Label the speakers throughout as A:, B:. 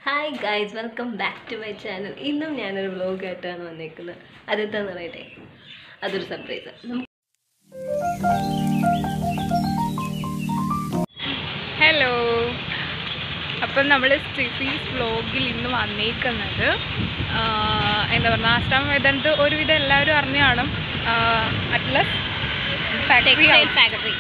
A: Hi guys welcome back to my channel ഇന്നും ഞാനൊരു vlog ആയിട്ടാണ് വന്നേക്കുന്നത് അതെന്താന്ന് പറയട്ടെ അതൊരു സർപ്രൈസ്
B: ഹലോ അപ്പം നമ്മൾ സ്റ്റിഫീസ് വ്ലോഗിൽ ഇന്ന് വന്നേക്കുന്നത് ആ, എന്താ പറയുക ആശ്രമ വേദനത്ത് ഒരുവിധം എല്ലാവരും അറിഞ്ഞു കാണും അറ്റ്ലസ് ഫാക്ടറി
A: ഫാക്ടറി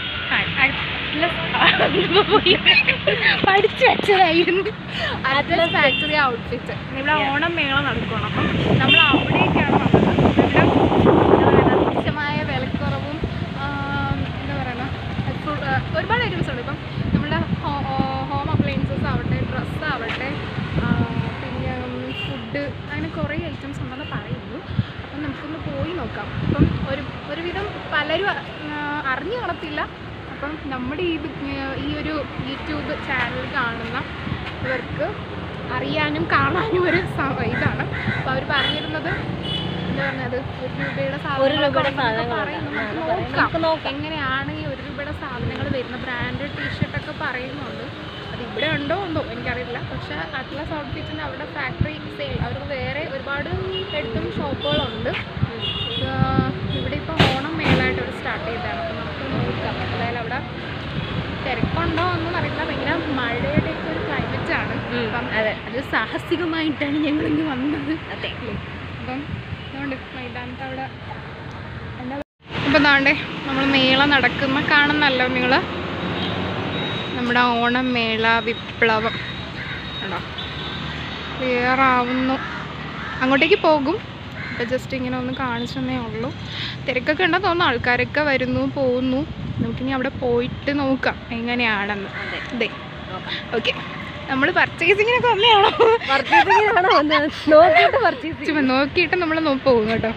B: പഠിച്ചു വെച്ചതായിരുന്നു അറ്റ്ലസ് ഫാക്ടറി ഔട്ട്ഫിറ്റ് ഇവിടെ ഓണം മേള നടക്കണം അപ്പം നമ്മൾ അവിടേക്കാണ് വന്നത് ഇവിടെ എന്താ പറയുക തുച്ഛമായ വിലക്കുറവും ആ, എന്താ പറയുക ഫുൾ ഒരുപാട് ഐറ്റംസ് ഉണ്ട് ഇപ്പം നമ്മുടെ ഹോം അപ്ലയൻസസ് ആവട്ടെ ഡ്രസ്സ് ആവട്ടെ ആ, പിന്നെ ഫുഡ് അങ്ങനെ കുറേ ഐറ്റംസ് ഉണ്ടെന്ന് പറയുന്നു അപ്പം നമുക്കൊന്ന് പോയി നോക്കാം അപ്പം ഒരു ഒരുവിധം പലരും ആ, അറിഞ്ഞു കാണത്തില്ല അപ്പം നമ്മുടെ ഈ ഇത് ഈ ഒരു യൂട്യൂബ് ചാനൽ കാണുന്ന ഇവർക്ക് അറിയാനും കാണാനും ഒരു സ- ഇതാണ് അപ്പോൾ അവർ പറഞ്ഞിരുന്നത് എന്താ പറഞ്ഞത് ഒരു രൂപയുടെ
A: ഒരു രൂപയുടെ
B: സാധനങ്ങളൊക്കെ ഉണ്ടെന്നൊക്കെ
A: സാധനങ്ങളുണ്ട്.
B: പറയുന്നു.
A: ആ,
B: നമുക്ക്
A: പറയാം.
B: നോക്കാം.
A: നമുക്ക് നോക്കാം.
B: എങ്ങനെയാണ് ഈ ഒരു രൂപയുടെ സാധനങ്ങൾ വരുന്ന ബ്രാൻഡഡ് ടീഷർട്ടൊക്കെ പറയുന്നുണ്ട് അത് ഇവിടെ ഉണ്ടോ എന്തോ എനിക്കറിയില്ല പക്ഷേ അറ്റ്ലസ് ഔട്ട്ഫിറ്റിന് അവിടെ ഫാക്ടറി സെയിൽ അവർക്ക് വേറെ ഒരുപാട് എടുത്തും ഷോപ്പുകളുണ്ട് ആഹ് ഇവിടെ ഇപ്പോൾ ഓണം മേളായിട്ട് അവർ സ്റ്റാർട്ട് ചെയ്തതാണ് അപ്പോൾ നമുക്ക് നോക്കാം എന്തായാലും അവിടെ തിരക്കുണ്ടോ ഒന്നും അറിയില്ല ഭയങ്കര മഴയുടെ ഒക്കെ ഒരു ക്ലൈമറ്റ് ആണ്
A: ഉം,
B: അപ്പം
A: അതെ.
B: അത് സാഹസികമായിട്ടാണ് ഞങ്ങൾ ഇന്ന് വന്നത്
A: അതെ
B: അപ്പം അതുകൊണ്ട് മൈതാനത്ത് അവിടെ എന്താ ഇപ്പം താണ്ടേ നമ്മൾ മേള നടക്കുന്ന കാണുന്നല്ലോ നിങ്ങൾ നമ്മുടെ ഓണം മേള വിപ്ലവം കണ്ടോ ക്ലിയർ ആവുന്നു അങ്ങോട്ടേക്ക് പോകും ഇപ്പം ജസ്റ്റ് ഇങ്ങനെ ഒന്ന് കാണിച്ചെന്നേ ഉള്ളൂ തിരക്കൊക്കെ ഉണ്ടെന്ന് തോന്നുന്നു ആൾക്കാരൊക്കെ വരുന്നു പോകുന്നു നമുക്കിനി അവിടെ പോയിട്ട് നോക്കാം എങ്ങനെയാണെന്ന്
A: അതെ
B: അതെ
A: നോക്കാം
B: ഓക്കെ നമ്മൾ പർച്ചേസിങ്ങിനൊക്കെ വന്നതാണോ
A: പർച്ചേസിങ്ങിനാണോ വന്നത് നോക്കിയിട്ട് പർച്ചേസ്
B: ചുമ്മാ നോക്കിയിട്ട് നമ്മൾ പോകും കേട്ടോ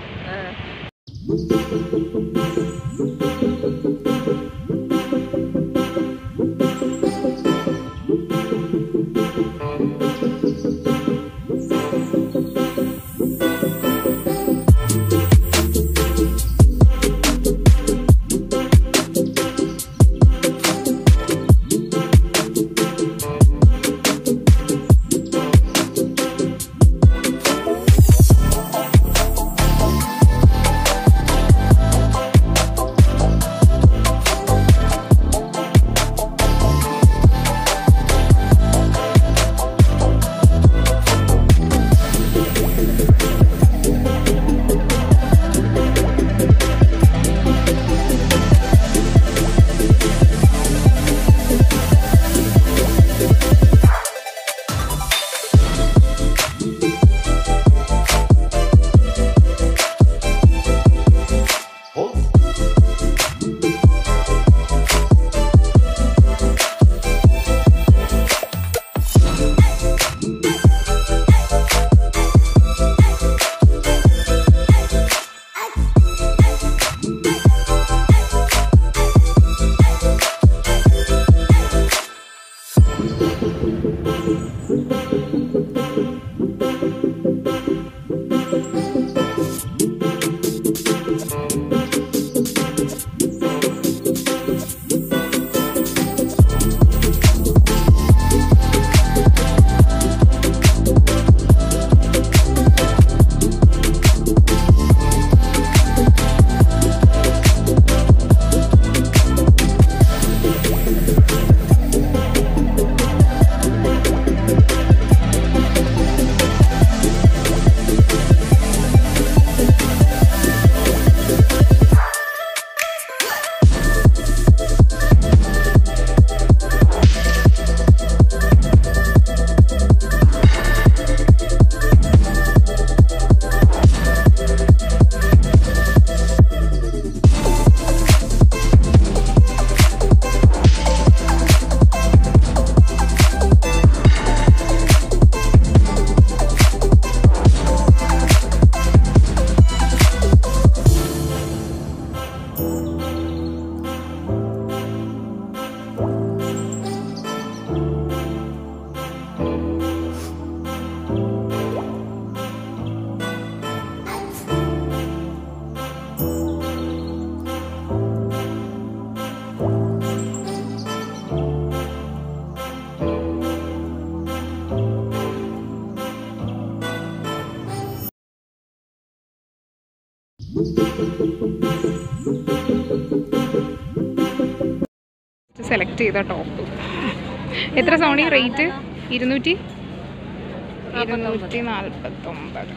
B: സെലക്ട് ചെയ്ത ടോപ്പ് എത്ര സോണി റേറ്റ് ഇരുന്നൂറ്റി ഇരുന്നൂറ്റി നാൽപ്പത്തൊമ്പത്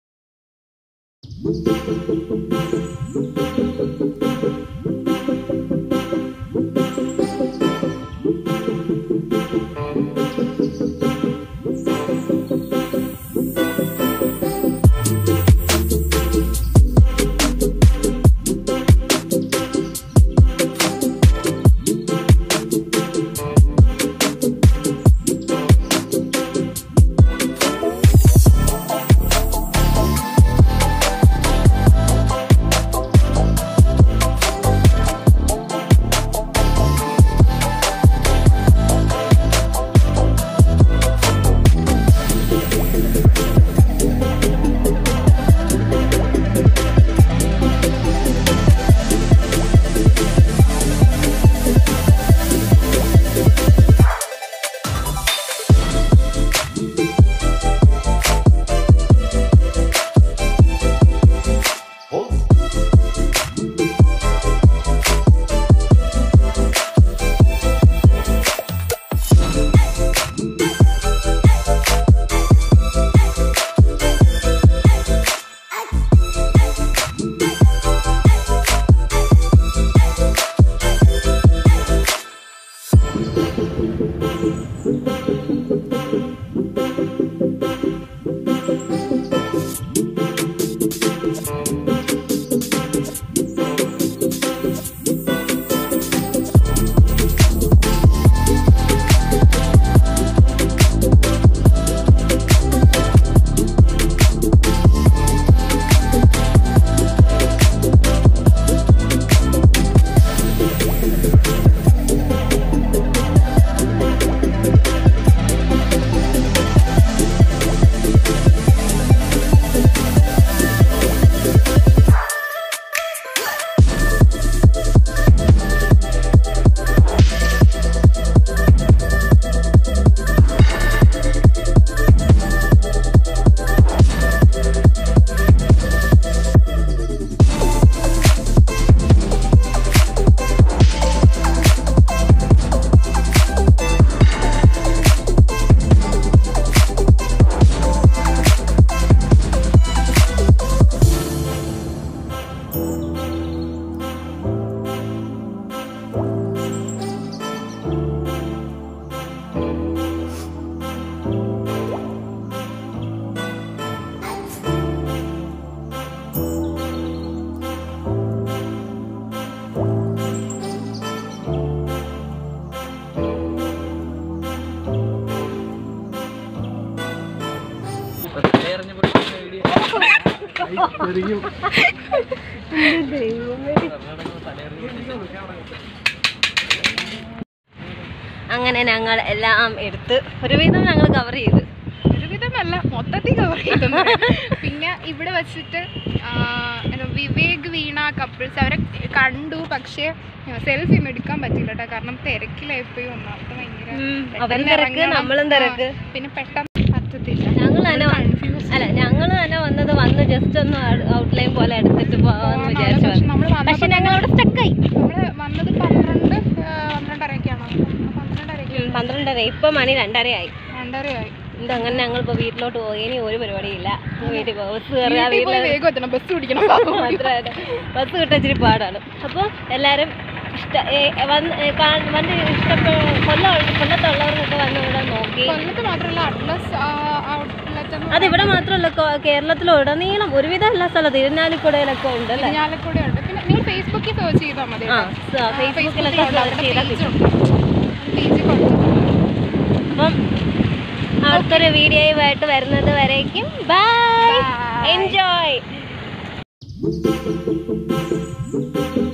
A: അങ്ങനെ ഞങ്ങൾ എല്ലാം എടുത്ത് ഒരുവിധം ഞങ്ങൾ കവർ ചെയ്ത്
B: ഒരുവിധമല്ല മൊത്തത്തിൽ കവർ ചെയ്തെന്ന് പിന്നെ ഇവിടെ വെച്ചിട്ട് ആ, എന്താ വിവേക് വീണ കപ്പിൾസ് അവരെ കണ്ടു പക്ഷേ സെൽഫി ഒന്നും എടുക്കാൻ പറ്റില്ല കേട്ടോ കാരണം തിരക്കിലായിപ്പോയി ഒന്നാമത്തെ ഭയങ്കര
A: അവരും
B: പെട്ടെന്ന്
A: തിരക്ക്
B: ഇറങ്ങണം.
A: നമ്മളും തിരക്ക്
B: ആ, പിന്നെ പെട്ടെന്ന് പറ്റത്തില്ല
A: ഞങ്ങൾ തന്നെ വ-
B: കൺഫ്യൂസ്
A: അല്ല ഞങ്ങൾ തന്നെ വന്നത് വന്ന് ജസ്റ്റ് ഒന്ന് ഔട്ട്ലൈൻ പോലെ എടുത്തിട്ട് പോവാന്ന് വിചാരിച്ചു
B: പക്ഷെ നമ്മൾ
A: പക്ഷെ ഞങ്ങൾ അവിടെ സ്റ്റക്കായി
B: നമ്മള് വന്നത് പന്ത്രണ്ട് ആ, പന്ത്രണ്ടരക്കാണോ പന്ത്രണ്ടരക്ക്
A: പന്ത്രണ്ടര ഇപ്പൊ മണി രണ്ടരയായി
B: രണ്ടരയായി
A: ഇത് അങ്ങനെ ഞങ്ങൾ ഇപ്പൊ വീട്ടിലോട്ട് പോയി ഇനി ഒരു പരിപാടിയില്ല വീട്ടിൽ പോകും ബസ് കയറുക
B: വീട്ടിൽ പോയി
A: വീട്ടിൽ
B: വേഗം എത്തണം ബസ് പിടിക്കണം
A: മാത്രമല്ല ബസ് കിട്ടാൻ ഇച്ചിരി പാടാണ് അപ്പോൾ എല്ലാവരും ഇഷ്ട ഏ, വന്ന് ഏ, കാ- വന്ന് ഇഷ്ടപ്പെ കൊല്ലം കൊല്ലത്തുള്ളവർക്കൊക്കെ വന്ന് ഇവിടെ നോക്കി
B: കൊല്ലത്ത് മാത്രമല്ല അറ്റ്ലസ് ഔട്ട്ലെറ്റ്
A: അത് ഇവിടെ മാത്രമല്ല കൊ- കേരളത്തിലുടനീളം ഒരുവിധം എല്ലാ സ്ഥലത്തും ഇരുന്നാലിക്കുടയിലൊക്കെ ഉണ്ട് അല്ലേ
B: ഇരിഞ്ഞാലക്കുട ഉണ്ട് പിന്നെ നിങ്ങൾ ഫേസ്ബുക്കിൽ സെർച്ച് ചെയ്താൽ മതി
A: ആ
B: കേട്ടോ.
A: സ- ഫേസ്ബുക്കിലൊക്കെ
B: ഫേസ്ബുക്കിലുണ്ട്.
A: സെർച്ച് ചെയ്താൽ
B: അവിടെ
A: കിട്ടും
B: പേജ് കൊടുത്തിട്ടുണ്ട്
A: അപ്പം അടുത്തൊരു വീഡിയോയുമായിട്ട് വരുന്നത് വരേക്കും ബൈ
B: Bye.
A: എൻജോയ്